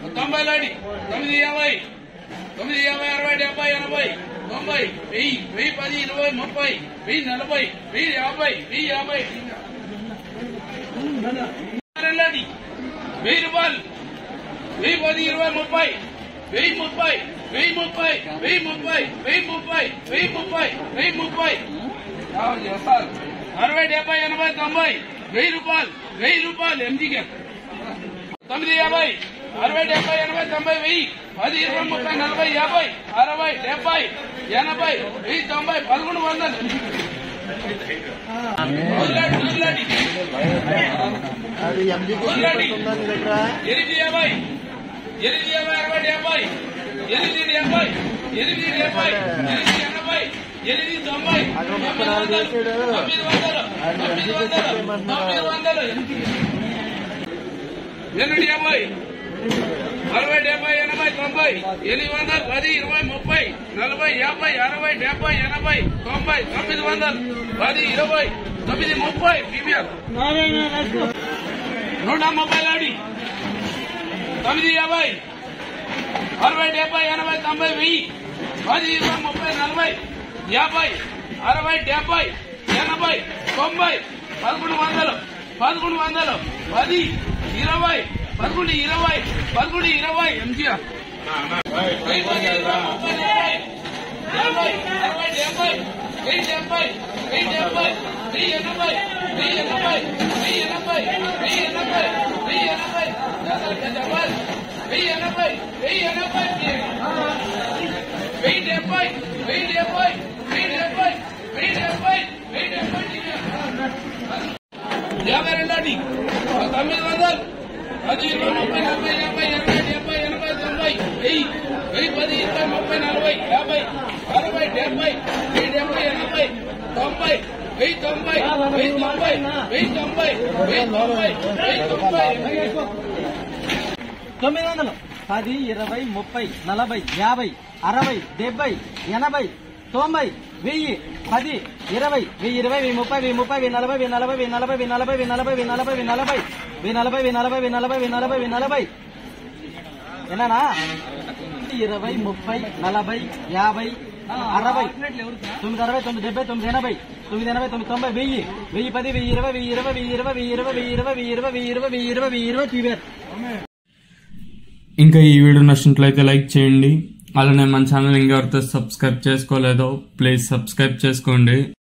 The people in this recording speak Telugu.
తొంభై లాడి తొమ్మిది యాభై తొమ్మిది యాభై అరవై డెబ్బై ఎనభై తొంభై వెయ్యి వెయ్యి పది ఇరవై ముప్పై వెయ్యి నలభై వెయ్యి యాభై వెయ్యి యాభై లాడి వెయ్యి రూపాయలు వెయ్యి పది ఇరవై ముప్పై వెయ్యి ముప్పై వెయ్యి ముప్పై వెయ్యి ముప్పై వెయ్యి ముప్పై వెయ్యి ముప్పై వెయ్యి ముప్పై యాభై చేస్తారు అరవై డెబ్బై ఎనభై తొంభై వెయ్యి రూపాయలు వెయ్యి రూపాయలు ఎంజీకే తొమ్మిది యాభై అరవై డెబ్బై ఎనభై తొంభై వెయ్యి పది ఇరవై ముప్పై నలభై యాభై అరవై డెబ్బై ఎనభై వెయ్యి తొంభై పదకొండు వందలు వదిలాడి, వదిలాడి. అది ఎంబీకి వదిలాడి. ఉందా నీ దగ్గర ఎనిమిది యాభై ఎనిమిది యాభై అరవై డెబ్బై ఎనిమిది డెబ్బై ఎనిమిది డెబ్బై ఎనిమిది ఎనభై ఎనిమిది తొంభై అక్కడ తొమ్మిది ముప్పై నాలుగు వందలు వేసాడు. తొమ్మిది వందలు ఆయన తొమ్మిది ఎంపీకి వందలు చెప్పేయమంటున్నారు. తొమ్మిది వందలు ఎనిమిది యాభై అరవై డెబ్బై ఎనభై తొంభై ఎనిమిది వందలు పది ఇరవై ముప్పై నలభై యాభై అరవై డెబ్బై ఎనభై తొంభై తొమ్మిది వందలు పది ఇరవై తొమ్మిది ముప్పై పీవీఆర్ నూట ముప్పై లాడి తొమ్మిది యాభై అరవై డెబ్బై ఎనభై తొంభై వెయ్యి పది ఇరవై ముప్పై నలభై యాభై అరవై డెబ్బై ఎనభై తొంభై పదకొండు వందలు పదకొండు వందలు పది ఇరవై పదకొండు ఇరవై పదకొండు ఇరవై ఎంజీఆర్ వెయ్యి పది ఇరవై ముప్పై నలభై యాభై అరవై డెబ్బై వెయ్యి డెబ్బై వెయ్యి డెబ్బై వెయ్యి ఎనభై వెయ్యి ఎనభై వెయ్యి ఎనభై వెయ్యి ఎనభై వెయ్యి ఎనభై డెబ్బై వెయ్యి ఎనభై వెయ్యి ఎనభై వెయ్యి డెబ్బై వెయ్యి డెబ్బై వెయ్యి డెబ్బై వెయ్యి డెబ్బై వెయ్యి డెబ్బై యాభై రెండండి తొమ్మిది వందలు పది ఇరవై ముప్పై నలభై యాభై ఎనభై డెబ్బై ఎనభై తొంభై వెయ్యి వెయ్యి పది ఇరవై ముప్పై నలభై యాభై అరవై డెబ్బై వెయ్యి డెబ్బై ఎనభై తొంభై వెయ్యి తొంభై వెయ్యి తొంభై వెయ్యి తొంభై వెయ్యి తొంభై వెయ్యి తొంభై తొమ్మిది వందలు పది ఇరవై ముప్పై నలభై యాభై అరవై డెబ్బై ఎనభై తొంభై వెయ్యి పది ఇరవై వెయ్యి ఇరవై వెయ్యి ముప్పై వెయ్యి ముప్పై వెయ్యి నలభై వెయ్యి నలభై వెయ్యి నలభై వెయ్యి నలభై వెయ్యి నలభై వెయ్యి నలభై వెయ్యి నలభై వెయ్యి నలభై వెయ్యి నలభై వెయ్యి నలభై వెయ్యి నలభై వెయ్యి నలభై ఏనానా ఇరవై ముప్పై నలభై యాభై అరవై తొమ్మిది అరవై తొమ్మిది డెబ్బై తొమ్మిది ఎనభై తొమ్మిది ఎనభై తొమ్మిది తొంభై వెయ్యి వెయ్యి పది వెయ్యి ఇరవై వెయ్యి ఇరవై వెయ్యి ఇరవై వెయ్యి ఇరవై వెయ్యి ఇరవై వెయ్యి ఇరవై వెయ్యి ఇరవై వెయ్యి ఇరవై వెయ్యి ఇరవై టీవీఆర్ ఇంకా ఈ వీడియో నచ్చినట్లయితే లైక్ చేయండి అలానే మన ఛానల్ ఇంకెవరితో సబ్స్క్రైబ్ చేసుకోలేదో ప్లీజ్ సబ్స్క్రైబ్ చేసుకోండి